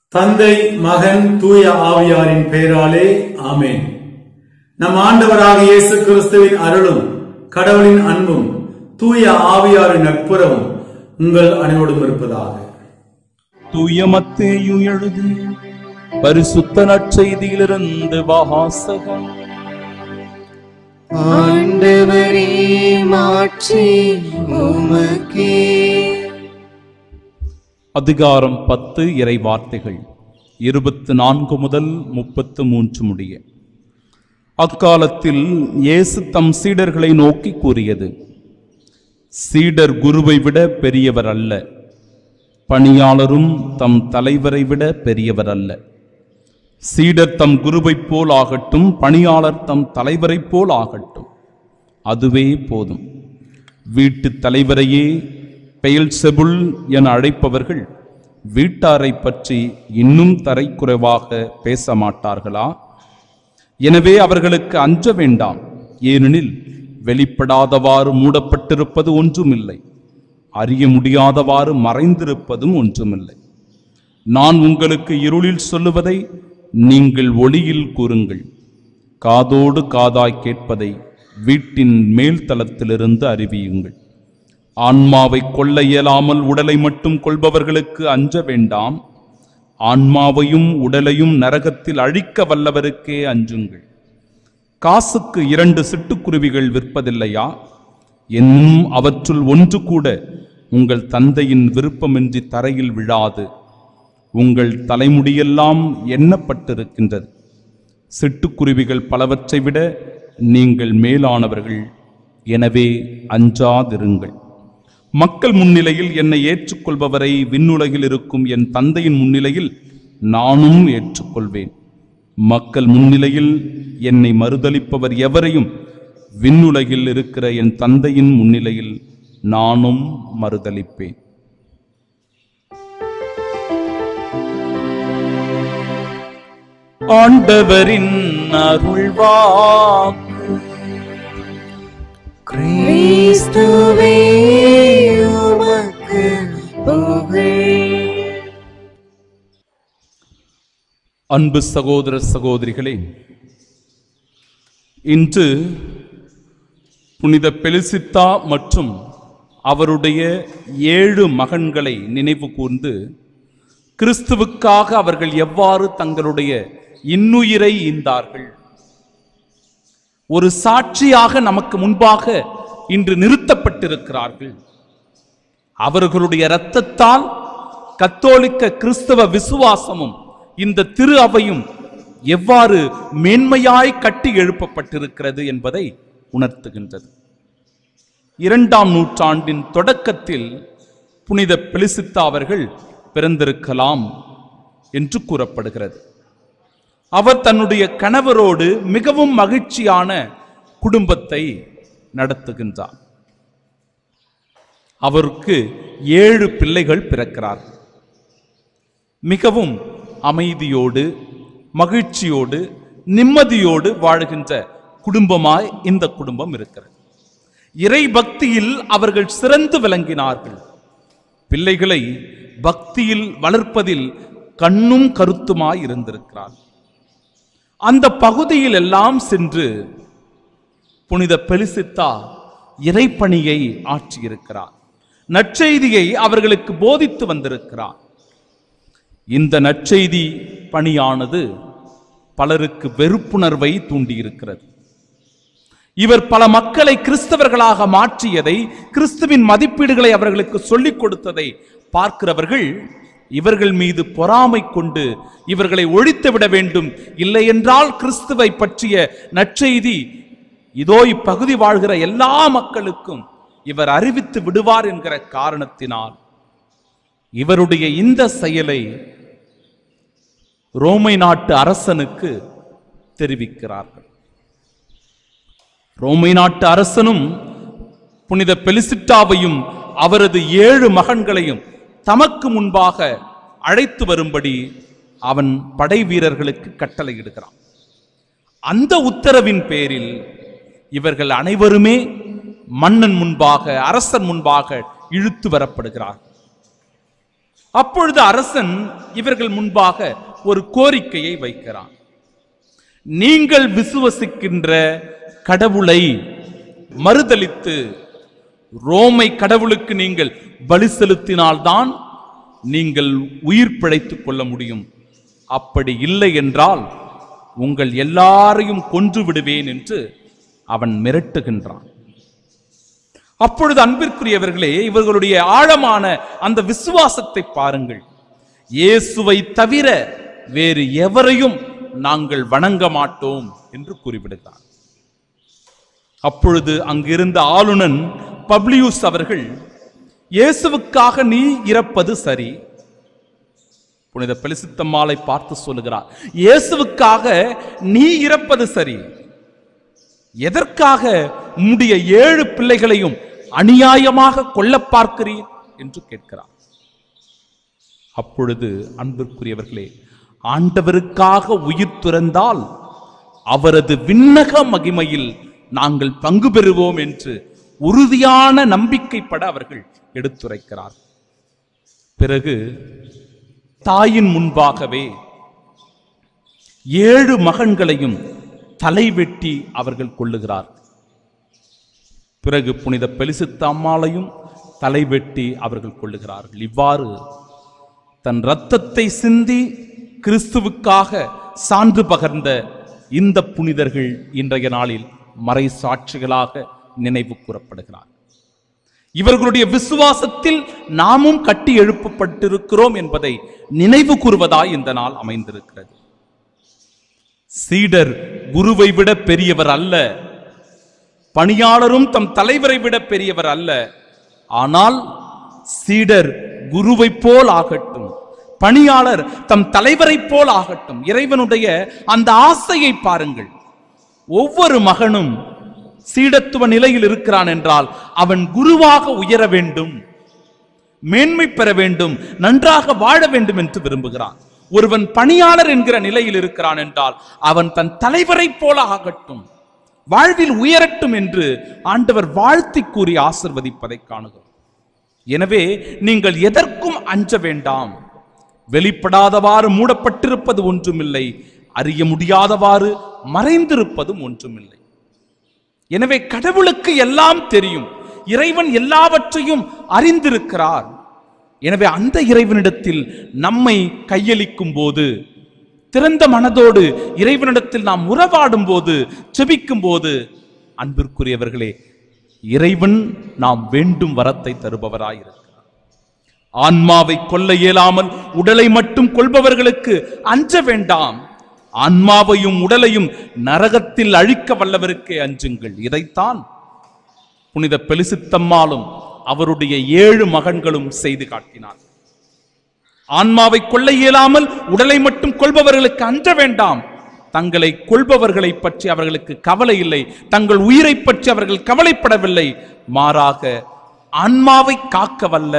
தந்தை மகன் தூய ஆவியாரின் பெயராலே ஆமென் நம் ஆண்டவராக இயேசு கிறிஸ்துவின் அருளும் கடவுளின் அன்பும் தூய ஆவியாரின் நட்புறவும் உங்கள் அனைவரோடும் இருப்பதாக தூய மத்தேயு எழுதி பரிசுத்த நற்செய்தியிலிருந்து வாசகம் ஆண்டவரே மாற்றி உமக்கே அதிகாரம் பத்து இறை வார்த்தைகள் இருபத்து நான்கு முதல் முப்பத்து மூன்று முடிய அக்காலத்தில் இயேசு தம் சீடர்களை நோக்கி கூறியது சீடர் குருவை விட பெரியவர் அல்ல பணியாளரும் தம் தலைவரை விட பெரியவர் அல்ல சீடர் தம் குருவைப் போல் ஆகட்டும் பணியாளர் தம் தலைவரைப் போல் ஆகட்டும் அதுவே போதும் வீட்டு தலைவரையே பெயல் செபுல் என அழைப்பவர்கள் வீட்டாரை பற்றி இன்னும் தரைக்குறைவாக பேச மாட்டார்களா எனவே அவர்களுக்கு அஞ்ச வேண்டாம் ஏனெனில் வெளிப்படாதவாறு மூடப்பட்டிருப்பது ஒன்றுமில்லை அறிய முடியாதவாறு மறைந்திருப்பதும் ஒன்றுமில்லை நான் உங்களுக்கு இருளில் சொல்லுவதை நீங்கள் ஒளியில் கூறுங்கள் காதோடு காதாய் கேட்பதை வீட்டின் மேல் தளத்திலிருந்து அறிவியுங்கள் ஆன்மாவை கொள்ள இயலாமல் உடலை மட்டும் கொள்பவர்களுக்கு அஞ்ச வேண்டாம் ஆன்மாவையும் உடலையும் நரகத்தில் அழிக்க வல்லவருக்கே அஞ்சுங்கள் காசுக்கு இரண்டு சிட்டுக்குருவிகள் விற்பதில்லையா என்னும் அவற்றுள் ஒன்று கூட உங்கள் தந்தையின் விருப்பமின்றி தரையில் விழாது உங்கள் தலைமுடியெல்லாம் எண்ணப்பட்டிருக்கின்றது சிட்டுக்குருவிகள் பலவற்றை விட நீங்கள் மேலானவர்கள் எனவே அஞ்சாதிருங்கள் மக்கள் முன்னிலையில் என்னை ஏற்றுக்கொள்பவரை விண்ணுலகில் இருக்கும் என் தந்தையின் முன்னிலையில் நானும் ஏற்றுக்கொள்வேன் மக்கள் முன்னிலையில் என்னை மறுதலிப்பவர் எவரையும் விண்ணுலகில் இருக்கிற என் தந்தையின் முன்னிலையில் நானும் மறுதலிப்பேன் ஆண்டவரின் அருள்வாக்கு கிறிஸ்துவே உமக்கு புகழ் அன்பு சகோதர சகோதரிகளே இன்று புனித பெலிசித்தா மற்றும் அவருடைய ஏழு மகன்களை நினைவு கூர்ந்து கிறிஸ்துவுக்காக அவர்கள் எவ்வாறு தங்களுடைய இன்னுயிரை ஈந்தார்கள் ஒரு சாட்சியாக நமக்கு முன்பாக இன்று நிறுத்தப்பட்டிருக்கிறார்கள் அவர்களுடைய இரத்தத்தால் கத்தோலிக்க கிறிஸ்தவ விசுவாசமும் இந்த திரு அவையும் எவ்வாறு மேன்மையாய் கட்டி எழுப்பப்பட்டிருக்கிறது என்பதை உணர்த்துகின்றது இரண்டாம் நூற்றாண்டின் தொடக்கத்தில் புனித பெலிசித்தா அவர்கள் பிறந்திருக்கலாம் என்று கூறப்படுகிறது அவர் தன்னுடைய கணவரோடு மிகவும் மகிழ்ச்சியான குடும்பத்தை நடத்துகின்றார் அவருக்கு ஏழு பிள்ளைகள் பிறக்கிறார்கள் மிகவும் அமைதியோடு மகிழ்ச்சியோடு நிம்மதியோடு வாழுகின்ற குடும்பமாய் இந்த குடும்பம் இருக்கிறது இறை பக்தியில் அவர்கள் சிறந்து விளங்கினார்கள் பிள்ளைகளை பக்தியில் வளர்ப்பதில் கண்ணும் கருத்துமாய் இருந்திருக்கிறார் அந்த பகுதியில் எல்லாம் சென்று புனித பெலிசித்தா இறைப்பணியை ஆற்றியிருக்கிறார் நற்செய்தியை அவர்களுக்கு போதித்து வந்திருக்கிறார் இந்த நற்செய்தி பணியானது பலருக்கு வெறுப்புணர்வை தூண்டியிருக்கிறது இவர் பல மக்களை கிறிஸ்தவர்களாக மாற்றியதை கிறிஸ்துவின் மதிப்பீடுகளை அவர்களுக்கு சொல்லிக் கொடுத்ததை பார்க்கிறவர்கள் இவர்கள் மீது பொறாமை கொண்டு இவர்களை ஒழித்து விட வேண்டும் இல்லை என்றால் கிறிஸ்துவை பற்றிய நற்செய்தி இதோ இப்பகுதி வாழ்கிற எல்லா மக்களுக்கும் இவர் அறிவித்து விடுவார் என்கிற காரணத்தினால் இவருடைய இந்த செயலை ரோமை நாட்டு அரசனுக்கு தெரிவிக்கிறார்கள் ரோமை நாட்டு அரசனும் புனித பெலிசிட்டாவையும் அவரது ஏழு மகன்களையும் தமக்கு முன்பாக அழைத்து வரும்படி அவன் படை வீரர்களுக்கு கட்டளையிடுகிறான் அந்த உத்தரவின் பேரில் இவர்கள் அனைவருமே மன்னன் முன்பாக அரசன் முன்பாக இழுத்து வரப்படுகிறார் அப்பொழுது அரசன் இவர்கள் முன்பாக ஒரு கோரிக்கையை வைக்கிறான் நீங்கள் விசுவசிக்கின்ற கடவுளை மறுதலித்து ரோமை கடவுளுக்கு நீங்கள் பலி செலுத்தினால்தான் நீங்கள் உயிர் பிழைத்துக் கொள்ள முடியும் அப்படி இல்லை என்றால் உங்கள் எல்லாரையும் கொன்று விடுவேன் என்று அவன் மிரட்டுகின்றான் அப்பொழுது அன்பிற்குரியவர்களே இவர்களுடைய ஆழமான அந்த விசுவாசத்தை பாருங்கள் இயேசுவை தவிர வேறு எவரையும் நாங்கள் வணங்க மாட்டோம் என்று கூறிவிடுகிறார் அப்பொழுது அங்கிருந்த ஆளுநன் பப்ளியூஸ் அவர்கள் இயேசுவுக்காக நீ இறப்பது சரி புனித பெலிசித்தம்மாளை பார்த்து சொல்லுகிறார் இயேசுவுக்காக நீ இறப்பது சரி எதற்காக உம்முடைய ஏழு பிள்ளைகளையும் அநியாயமாக கொல்ல பார்க்கிறீர் என்று கேட்கிறார் அப்பொழுது அன்பிற்குரியவர்களே ஆண்டவருக்காக உயிர் துறந்தால் அவரது விண்ணக மகிமையில் நாங்கள் பங்கு பெறுவோம் என்று உறுதியான நம்பிக்கைப்பட அவர்கள் எடுத்துரைக்கிறார் பிறகு தாயின் முன்பாகவே ஏழு மகன்களையும் தலைவெட்டி அவர்கள் கொள்ளுகிறார் பிறகு புனித பெலிசித்த அம்மாளையும் தலைவெட்டி அவர்கள் கொள்ளுகிறார்கள் இவ்வாறு தன் இரத்தத்தை சிந்தி கிறிஸ்துவுக்காக சான்று பகர்ந்த இந்த புனிதர்கள் இன்றைய நாளில் மறை சாட்சிகளாக நினைவு கூறப்படுகிறார் இவர்களுடைய விசுவாசத்தில் நாமும் கட்டி எழுப்பப்பட்டிருக்கிறோம் என்பதை நினைவு கூறுவதாய் இந்த நாள் அமைந்திருக்கிறது சீடர் குருவை விட பெரியவர் அல்ல பணியாளரும் தம் தலைவரை விட பெரியவர் அல்ல ஆனால் சீடர் குருவைப் போல் ஆகட்டும் பணியாளர் தம் தலைவரைப் போல் ஆகட்டும் இறைவனுடைய அந்த ஆசையை பாருங்கள் ஒவ்வொரு மகனும் சீடத்துவ நிலையில் இருக்கிறான் என்றால் அவன் குருவாக உயர வேண்டும் மேன்மை பெற வேண்டும் நன்றாக வாழ வேண்டும் என்று விரும்புகிறான் ஒருவன் பணியாளர் என்கிற நிலையில் இருக்கிறான் என்றால் அவன் தன் தலைவரைப் போல ஆகட்டும் வாழ்வில் உயரட்டும் என்று ஆண்டவர் வாழ்த்தி கூறி ஆசிர்வதிப்பதை காணுகிறோம் எனவே நீங்கள் எதற்கும் அஞ்ச வேண்டாம் வெளிப்படாதவாறு மூடப்பட்டிருப்பது ஒன்றுமில்லை அறிய முடியாதவாறு மறைந்திருப்பதும் ஒன்றுமில்லை எனவே கடவுளுக்கு எல்லாம் தெரியும் இறைவன் எல்லாவற்றையும் அறிந்திருக்கிறார் எனவே அந்த இறைவனிடத்தில் நம்மை கையளிக்கும் போது திறந்த மனதோடு இறைவனிடத்தில் நாம் உறவாடும் போது செபிக்கும் போது அன்பிற்குரியவர்களே இறைவன் நாம் வேண்டும் வரத்தை தருபவராயிருக்கிறார் ஆன்மாவை கொல்ல இயலாமல் உடலை மட்டும் கொள்பவர்களுக்கு அஞ்ச வேண்டாம் ஆன்மாவையும் உடலையும் நரகத்தில் அழிக்க வல்லவருக்கே அஞ்சுங்கள் இதைத்தான் புனித பெலிசித்தம்மாளும் அவருடைய ஏழு மகன்களும் செய்து காட்டினார் ஆன்மாவை கொள்ள இயலாமல் உடலை மட்டும் கொள்பவர்களுக்கு அஞ்ச வேண்டாம் தங்களை கொள்பவர்களை பற்றி அவர்களுக்கு கவலை இல்லை தங்கள் உயிரை பற்றி அவர்கள் கவலைப்படவில்லை மாறாக ஆன்மாவை காக்க வல்ல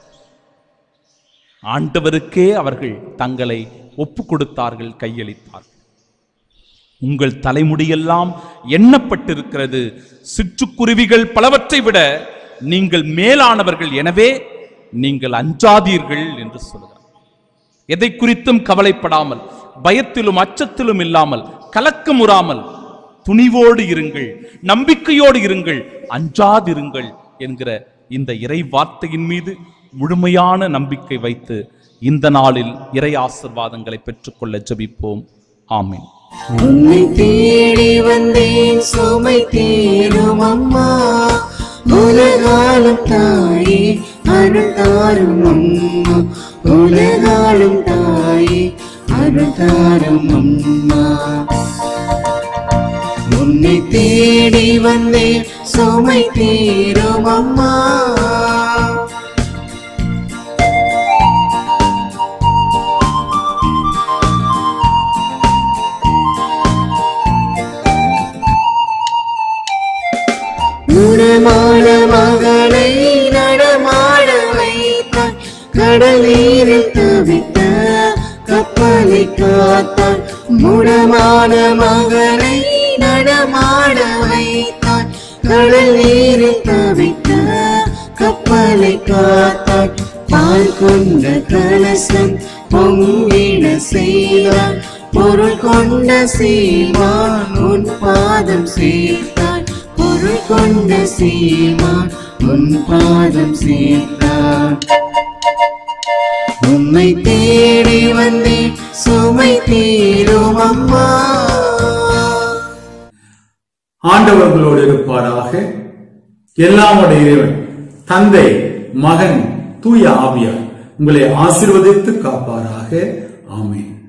ஆண்டவருக்கே அவர்கள் தங்களை ஒப்பு கொடுத்தார்கள் கையளித்தார்கள் உங்கள் தலைமுடியெல்லாம் எண்ணப்பட்டிருக்கிறது சிற்றுக்குருவிகள் பலவற்றை விட நீங்கள் மேலானவர்கள் எனவே நீங்கள் அஞ்சாதீர்கள் என்று சொல்கிறார் எதை குறித்தும் கவலைப்படாமல் பயத்திலும் அச்சத்திலும் இல்லாமல் கலக்கமுறாமல் துணிவோடு இருங்கள் நம்பிக்கையோடு இருங்கள் அஞ்சாதிருங்கள் என்கிற இந்த இறை வார்த்தையின் மீது முழுமையான நம்பிக்கை வைத்து இந்த நாளில் இறை ஆசிர்வாதங்களை பெற்றுக்கொள்ள ஜெபிப்போம் ஆமென் உன்னை தேடி வந்தேன் சுமை தீரும் அம்மா உலகாலும் தாயே அருள் தாரும் அம்மா உலகாலும் தாயே அருள் தாரும் அம்மா உன்னை தேடி வந்தேன் சுமை தீரும் அம்மா குணமான மகளை நடமாட வைத்தாய் கடல் நீரில் தவித்த கப்பலை காத்தாய் முடமான மகளை நடமாட வைத்தாய் கடல் நீரில் தவித்த கப்பலை காத்தாய் பால் கொண்ட கலசம் பொங்கிட செய்தார் பொருள் கொண்ட சீமான் உன் பாதம் சேர்த்தார் பொருள் கொண்ட சீமான் உன் பாதம் சேர்த்தார் உம்மை தேடி வந்தேன் சுமை தீரும் அம்மா ஆண்டவர்களோடு இருப்பாராக எல்லாமுடைய இறைவன் தந்தை மகன் தூய ஆவியார் உங்களை ஆசீர்வதித்து காப்பாராக ஆமென்